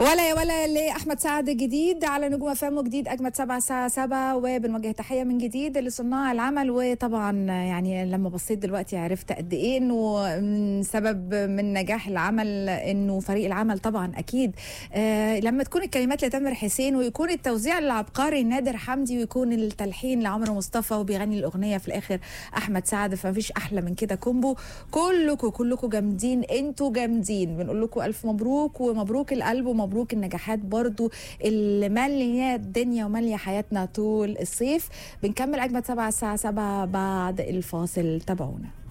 ولا يا ولا لاحمد سعد جديد على نجوم افلام جديد اجمد سبعة الساعه 7 وبنوجه تحيه من جديد لصناع العمل وطبعا يعني لما بصيت دلوقتي عرفت قد ايه انه من سبب من نجاح العمل انه فريق العمل طبعا اكيد آه لما تكون الكلمات لتامر حسين ويكون التوزيع للعبقري نادر حمدي ويكون التلحين لعمرو مصطفى وبيغني الاغنيه في الاخر احمد سعد فمفيش احلى من كده كومبو كلكم كلكم جامدين انتوا جامدين بنقول لكم الف مبروك ومبروك القلب ومبروك النجاحات برضو اللي ماليه الدنيا وماليه حياتنا طول الصيف بنكمل اجمد سبعة الساعه 7 بعد الفاصل تابعونا